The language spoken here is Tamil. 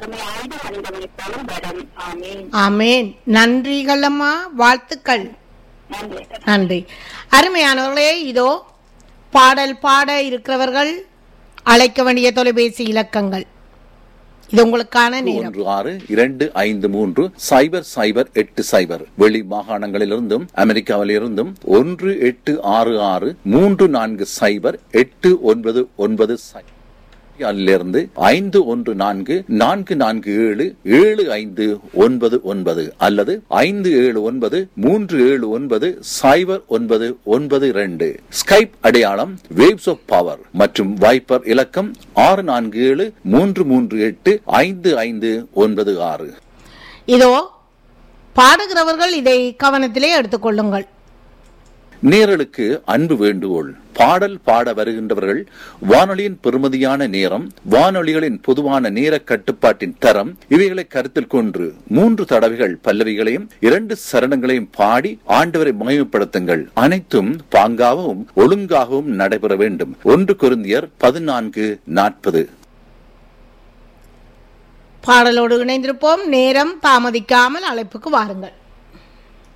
அருமையாய்ந்து அணிந்தவனிப்பாலும் வரம் ஆமீன் ஆமேன் நன்றிகள் அம்மா வாழ்த்துக்கள் நன்றி நன்றி அருமையானவர்களே இதோ பாடல் பாட இருக்கிறவர்கள் அழைக்க வேண்டிய தொலைபேசி இலக்கங்கள் இது உங்களுக்கான நேரம் ஒன்று ஆறு இரண்டு ஐந்து மூன்று சைபர் சைபர் எட்டு சைபர் வெளி மாகாணங்களிலிருந்தும் அமெரிக்காவிலிருந்தும் ஒன்று எட்டு ஆறு ஆறு மூன்று நான்கு சைபர் எட்டு ஒன்பது ஒன்பது சை- அதிலிருந்து ஐந்து ஒன்று நான்கு நான்கு நான்கு ஏழு ஏழு ஐந்து ஒன்பது ஒன்பது அல்லது ஐந்து ஏழு ஒன்பது மூன்று ஏழு ஒன்பது சைபர் ஒன்பது ஒன்பது இரண்டு ஸ்கைப் அடையாளம் வேவ்ஸ் ஆஃப் பவர் மற்றும் வைப்பர் இலக்கம் ஆறு நான்கு ஏழு மூன்று மூன்று எட்டு ஐந்து ஐந்து ஒன்பது ஆறு இதோ பாடுகிறவர்கள் இதை கவனத்திலே எடுத்துக்கொள்ளுங்கள் நேரலுக்கு அன்பு வேண்டுகோள் பாடல் பாட வருகின்றவர்கள் வானொலியின் பெறுமதியான நேரம் வானொலிகளின் பொதுவான நேர கட்டுப்பாட்டின் தரம் இவைகளை கருத்தில் கொண்டு மூன்று தடவைகள் பல்லவிகளையும் இரண்டு சரணங்களையும் பாடி ஆண்டவரை மகிமைப்படுத்துங்கள் அனைத்தும் பாங்காகவும் ஒழுங்காகவும் நடைபெற வேண்டும் ஒன்று கொருந்தியர் பதினான்கு நாற்பது பாடலோடு இணைந்திருப்போம் நேரம் தாமதிக்காமல் அழைப்புக்கு வாருங்கள்